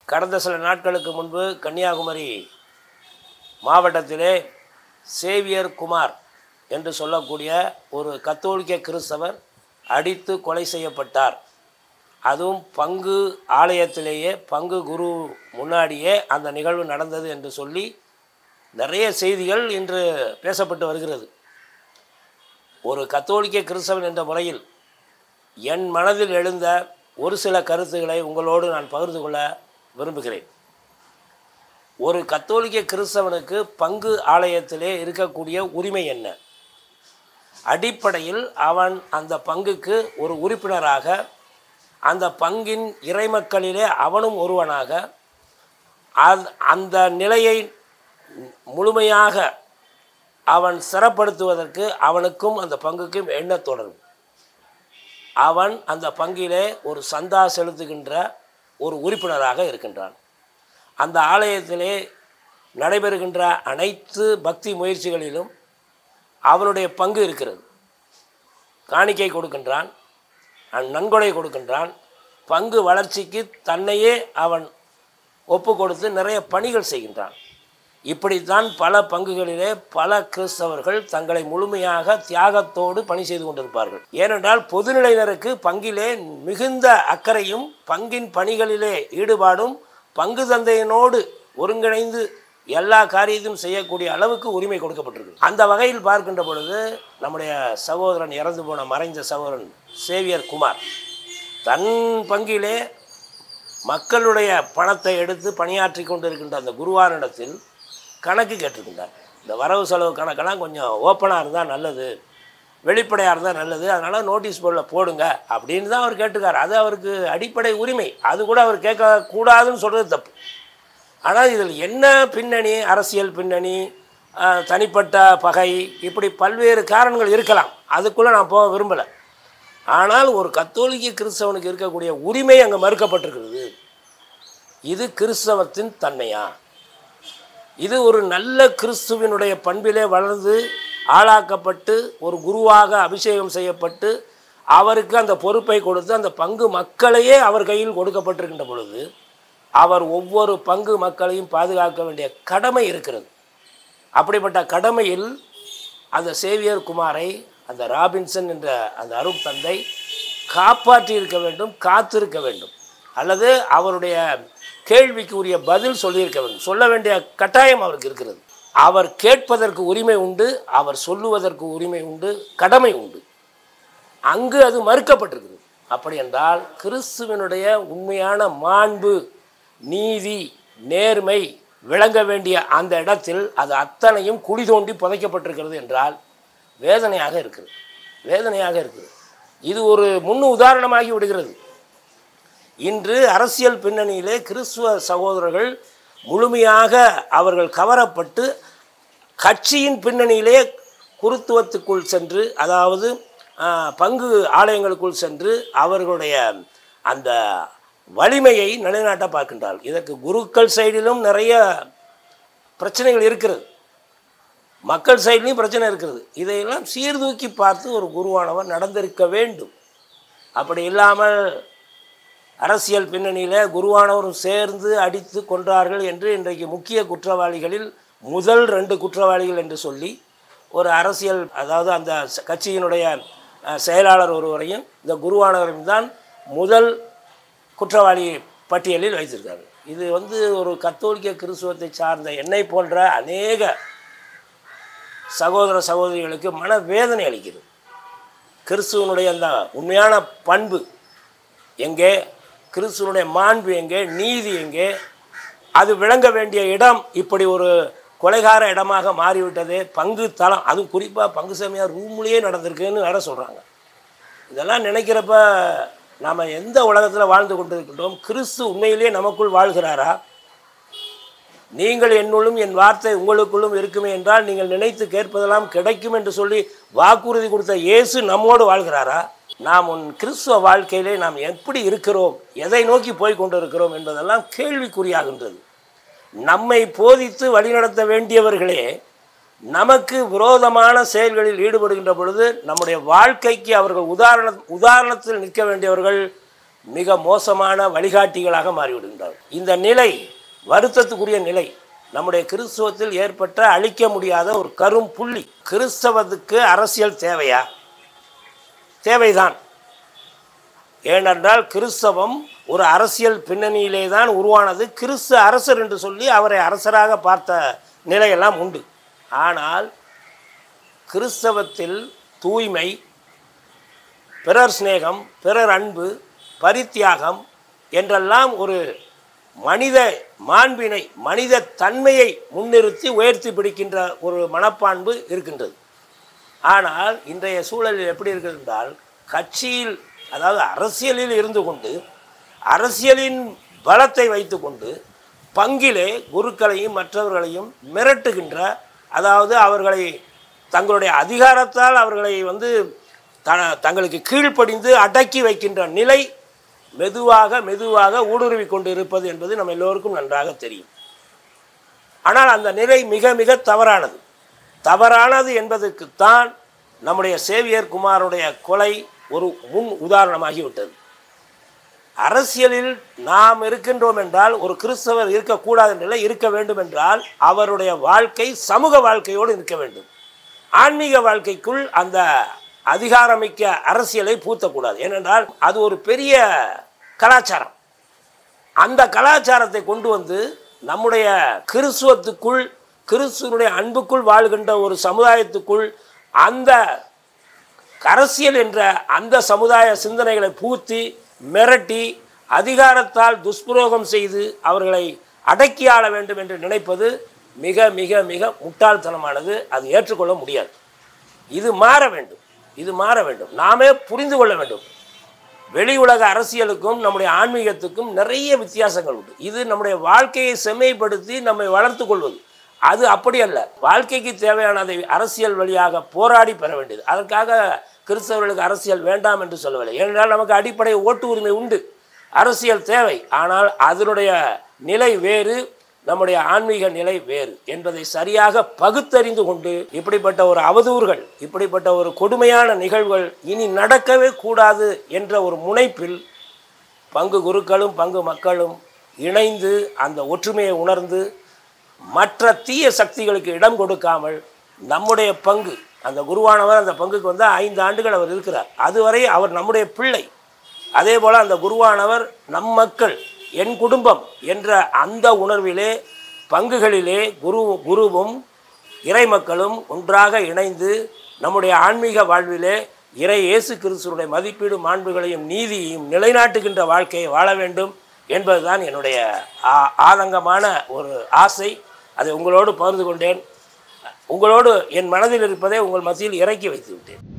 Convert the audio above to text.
கடந்த சில நாட்களுக்கு முன்பு கன்னியாகுமரி மாவட்டத்திலே சேவியர் குமார் என்று சொல்லக்கூடிய ஒரு கத்தோலிக்க கிறிஸ்தவர் அடித்து கொலை செய்யப்பட்டார் அதுவும் பங்கு ஆலயத்திலேயே பங்கு குரு முன்னாடியே அந்த நிகழ்வு நடந்தது என்று சொல்லி நிறைய செய்திகள் இன்று பேசப்பட்டு வருகிறது ஒரு கத்தோலிக்க கிறிஸ்தவன் என்ற முறையில் என் மனதில் எழுந்த ஒரு சில கருத்துக்களை உங்களோடு நான் பகிர்ந்து கொள்ள விரும்புகிறேன் ஒரு கத்தோலிக்க கிறிஸ்தவனுக்கு பங்கு ஆலயத்திலே இருக்கக்கூடிய உரிமை என்ன அடிப்படையில் அவன் அந்த பங்குக்கு ஒரு உறுப்பினராக அந்த பங்கின் இறைமக்களிலே அவனும் ஒருவனாக அந்- அந்த நிலையை முழுமையாக அவன் சிறப்படுத்துவதற்கு அவனுக்கும் அந்த பங்குக்கும் என்ன தொடர்பு அவன் அந்த பங்கிலே ஒரு சந்தா செலுத்துகின்ற ஒரு உறுப்பினராக இருக்கின்றான் அந்த ஆலயத்திலே நடைபெறுகின்ற அனைத்து பக்தி முயற்சிகளிலும் அவனுடைய பங்கு இருக்கிறது காணிக்கை கொடுக்கின்றான் அஹ் நன்கொடை கொடுக்கின்றான் பங்கு வளர்ச்சிக்கு தன்னையே அவன் ஒப்பு கொடுத்து நிறைய பணிகள் செய்கின்றான் இப்படித்தான் பல பங்குகளிலே பல கிறிஸ்தவர்கள் தங்களை முழுமையாக தியாகத்தோடு பணி செய்து கொண்டிருப்பார்கள் ஏனென்றால் பொதுநிலையினருக்கு பங்கிலே மிகுந்த அக்கறையும் பங்கின் பணிகளிலே ஈடுபாடும் பங்கு தந்தையினோடு ஒருங்கிணைந்து எல்லா காரியத்தையும் செய்யக்கூடிய அளவுக்கு உரிமை கொடுக்கப்பட்டிருக்கு அந்த வகையில் பார்க்கின்ற பொழுது நம்முடைய சகோதரன் இறந்து போன மறைந்த சகோதரன் சேவியர் குமார் தன் பங்கிலே மக்களுடைய பணத்தை எடுத்து பணியாற்றி கொண்டிருக்கின்ற அந்த குருவானிடத்தில் கணக்கு கேட்டிருக்கின்றார் இந்த வரவு செலவு கணக்கெல்லாம் கொஞ்சம் ஓப்பனாக இருந்தால் நல்லது வெளிப்படையாக இருந்தால் நல்லது அதனால் நோட்டீஸ் போர்டில் போடுங்க அப்படின்னு தான் அவர் கேட்டுக்கார் அது அவருக்கு அடிப்படை உரிமை அது கூட அவர் கேட்கக்கூடாதுன்னு சொல்கிறது தப்பு ஆனால் இதில் என்ன பின்னணி அரசியல் பின்னணி ஆஹ், தனிப்பட்ட பகை இப்படி பல்வேறு காரணங்கள் இருக்கலாம் அதுக்குள்ளே நான் போக விரும்பலை ஆனால் ஒரு கத்தோலிக்க கிறிஸ்தவனுக்கு இருக்கக்கூடிய உரிமை அங்கே மறுக்கப்பட்டிருக்கிறது இது கிறிஸ்தவத்தின் தன்மையா இது ஒரு நல்ல கிறிஸ்துவினுடைய பண்பிலே வளர்ந்து ஆளாக்கப்பட்டு ஒரு குருவாக அபிஷேகம் செய்யப்பட்டு அவருக்கு அந்த பொறுப்பை கொடுத்து அந்த பங்கு மக்களையே அவர் கையில் கொடுக்கப்பட்டிருக்கின்ற பொழுது அவர் ஒவ்வொரு பங்கு மக்களையும் பாதுகாக்க வேண்டிய கடமை இருக்கிறது அப்படிப்பட்ட கடமையில் அந்த சேவியர் குமாரை அந்த ராபின்சன் என்ற அந்த அருட் தந்தை காப்பாற்றி இருக்க வேண்டும் காத்திருக்க வேண்டும் அல்லது அவருடைய கேள்விக்கு உரிய பதில் சொல்லியிருக்க வேண்டும் சொல்ல வேண்டிய கட்டாயம் அவருக்கு இருக்கிறது அவர் கேட்பதற்கு உரிமை உண்டு அவர் சொல்லுவதற்கு உரிமை உண்டு கடமை உண்டு அங்கு அது மறுக்கப்பட்டிருக்குது அப்படி என்றால் கிறிஸ்துவனுடைய உண்மையான மாண்பு நீதி நேர்மை விளங்க வேண்டிய அந்த இடத்தில் அது அத்தனையும் குழி தோண்டி புதைக்கப்பட்டிருக்கிறது என்றால் வேதனையாக இருக்குது வேதனையாக இருக்குது இது ஒரு முன் உதாரணமாகி விடுகிறது இன்று அரசியல் பின்னணியிலே கிறிஸ்துவ சகோதரர்கள் முழுமையாக அவர்கள் கவரப்பட்டு கட்சியின் பின்னணியிலே குருத்துவத்துக்குள் சென்று அதாவது ஆ, பங்கு ஆலயங்களுக்குள் சென்று அவர்களுடைய அந்த வலிமையை நிலைநாட்ட பார்க்கின்றார்கள் இதற்கு குருக்கள் சைடிலும் நிறைய பிரச்சனைகள் இருக்கிறது மக்கள் சைட்லேயும் பிரச்சனை இருக்கிறது இதையெல்லாம் சீர்தூக்கி பார்த்து ஒரு குருவானவர் நடந்திருக்க வேண்டும் அப்படி இல்லாமல் அரசியல் பின்னணியில் குருவானவரும் சேர்ந்து அடித்து கொன்றார்கள் என்று இன்றைக்கு முக்கிய குற்றவாளிகளில் முதல் ரெண்டு குற்றவாளிகள் என்று சொல்லி ஒரு அரசியல் அதாவது அந்த ச- கட்சியினுடைய அஹ், செயலாளர் ஒருவரையும் இந்த குருவானவரையும் தான் முதல் குற்றவாளி பட்டியலில் வைத்திருக்காரு இது வந்து ஒரு கத்தோலிக்க கிறிஸ்துவத்தை சார்ந்த என்னை போன்ற அநேக சகோதர சகோதரிகளுக்கு மனவேதனை அளிக்கிறது கிறிஸ்துவனுடைய அந்த உண்மையான பண்பு எங்கே கிறிஸ்துவனுடைய மாண்பு எங்கே நீதி எங்கே அது விளங்க வேண்டிய இடம் இப்படி ஒரு கொலைகார இடமாக மாறிவிட்டது பங்கு தளம் அதுவும் குறிப்பாக பங்கு சமயம் ரூம்லேயே நடந்திருக்குன்னு வேற சொல்கிறாங்க இதெல்லாம் நினைக்கிறப்ப நாம் எந்த உலகத்தில் வாழ்ந்து கொண்டிருக்கின்றோம் கிறிஸ்து உண்மையிலேயே நமக்குள் வாழ்கிறாரா நீங்கள் என்னுள்ளும் என் வார்த்தை உங்களுக்குள்ளும் இருக்குமே என்றால் நீங்கள் நினைத்து கேட்பதெல்லாம் கிடைக்கும் என்று சொல்லி வாக்குறுதி கொடுத்த இயேசு நம்மோடு வாழ்கிறாரா நாம் உன் கிறிஸ்துவ வாழ்க்கையிலே நாம் எப்படி இருக்கிறோம் எதை நோக்கி போய் கொண்டிருக்கிறோம் என்பதெல்லாம் கேள்விக்குறியாகின்றது நம்மை போதித்து வழிநடத்த வேண்டியவர்களே நமக்கு விரோதமான செயல்களில் ஈடுபடுகின்ற பொழுது நம்முடைய வாழ்க்கைக்கு அவர்கள் உதாரண உதாரணத்தில் நிற்க வேண்டியவர்கள் மிக மோசமான வழிகாட்டிகளாக மாறிவிடுகின்றார்கள் இந்த நிலை வருத்தத்துக்குரிய நிலை நம்முடைய கிறிஸ்துவத்தில் ஏற்பட்ட அழிக்க முடியாத ஒரு கரும் புள்ளி கிறிஸ்தவத்துக்கு அரசியல் தேவையா தேவைதான் ஏனென்றால் கிறிஸ்தவம் ஒரு அரசியல் பின்னணியிலே தான் உருவானது கிறிஸ்து அரசர் என்று சொல்லி அவரை அரசராக பார்த்த நிலையெல்லாம் உண்டு ஆனால் கிறிஸ்தவத்தில் தூய்மை பிறர் சிநேகம் பிறர் அன்பு பரித்தியாகம் என்றெல்லாம் ஒரு மனித மாண்பினை மனித தன்மையை முன்னிறுத்தி உயர்த்தி பிடிக்கின்ற ஒரு மனப்பான்பு இருக்கின்றது ஆனால் இன்றைய சூழலில் எப்படி இருக்கிறது என்றால் கட்சியில் அதாவது அரசியலில் இருந்து கொண்டு அரசியலின் பலத்தை வைத்துக்கொண்டு பங்கிலே குருக்களையும் மற்றவர்களையும் மிரட்டுகின்ற அதாவது அவர்களை தங்களுடைய அதிகாரத்தால் அவர்களை வந்து த தங்களுக்கு கீழ்ப்படிந்து அடக்கி வைக்கின்ற நிலை மெதுவாக மெதுவாக ஊடுருவி கொண்டு இருப்பது என்பது நம்ம எல்லோருக்கும் நன்றாக தெரியும் ஆனால் அந்த நிலை மிக மிக தவறானது தவறானது என்பதற்குத்தான் நம்முடைய சேவியர் குமாருடைய கொலை ஒரு முன் உதாரணமாகிவிட்டது அரசியலில் நாம் இருக்கின்றோம் என்றால் ஒரு கிறிஸ்தவர் இருக்கக்கூடாத நிலை இருக்க வேண்டும் என்றால் அவருடைய வாழ்க்கை சமூக வாழ்க்கையோடு இருக்க வேண்டும் ஆன்மீக வாழ்க்கைக்குள் அந்த அதிகாரமிக்க அரசியலை பூத்தக்கூடாது ஏனென்றால் அது ஒரு பெரிய கலாச்சாரம் அந்த கலாச்சாரத்தை கொண்டு வந்து நம்முடைய கிறிஸ்துவத்துக்குள் கிறிஸ்துவனுடைய அன்புக்குள் வாழ்கின்ற ஒரு சமுதாயத்துக்குள் அந்த அரசியல் என்ற அந்த சமுதாய சிந்தனைகளை பூத்தி மிரட்டி அதிகாரத்தால் துஷ்பிரயோகம் செய்து அவர்களை அடக்கி ஆள வேண்டும் என்று நினைப்பது மிக மிக மிக முட்டாள்தனமானது அது ஏற்றுக்கொள்ள முடியாது இது மாற வேண்டும் இது மாற வேண்டும் நாமே புரிந்து கொள்ள வேண்டும் வெளி உலக அரசியலுக்கும் நம்முடைய ஆன்மீகத்துக்கும் நிறைய வித்தியாசங்கள் உண்டு இது நம்முடைய வாழ்க்கையை செம்மைப்படுத்தி நம்மை வளர்த்து கொள்வது அது அப்படி அல்ல வாழ்க்கைக்கு தேவையானதை அரசியல் வழியாக போராடி பெற வேண்டியது அதற்காக கிறிஸ்தவர்களுக்கு அரசியல் வேண்டாம் என்று சொல்லவில்லை ஏனென்றால் நமக்கு அடிப்படை ஓட்டு உரிமை உண்டு அரசியல் தேவை ஆனால் அதனுடைய நிலை வேறு நம்முடைய ஆன்மீக நிலை வேறு என்பதை சரியாக பகுத்தறிந்து கொண்டு இப்படிப்பட்ட ஒரு அவதூறுகள் இப்படிப்பட்ட ஒரு கொடுமையான நிகழ்வுகள் இனி நடக்கவே கூடாது என்ற ஒரு முனைப்பில் பங்கு குருக்களும் பங்கு மக்களும் இணைந்து அந்த ஒற்றுமையை உணர்ந்து மற்ற தீய சக்திகளுக்கு இடம் கொடுக்காமல் நம்முடைய பங்கு அந்த குருவானவர் அந்த பங்குக்கு வந்து ஐந்து ஆண்டுகள் அவர் இருக்கிறார் அதுவரை அவர் நம்முடைய பிள்ளை அதே போல் அந்த குருவானவர் நம் மக்கள் என் குடும்பம் என்ற அந்த உணர்விலே பங்குகளிலே குரு குருவும் இறை மக்களும் ஒன்றாக இணைந்து நம்முடைய ஆன்மீக வாழ்விலே இறை இயேசு கிறிஸ்துவனுடைய மதிப்பீடு மாண்புகளையும் நீதியையும் நிலைநாட்டுகின்ற வாழ்க்கையை வாழ வேண்டும் என்பதுதான் என்னுடைய ஆ- ஆதங்கமான ஒரு ஆசை அதை உங்களோடு பகிர்ந்து கொண்டேன் உங்களோடு என் மனதில் இருப்பதை உங்கள் மத்தியில் இறக்கி வைத்து விட்டேன்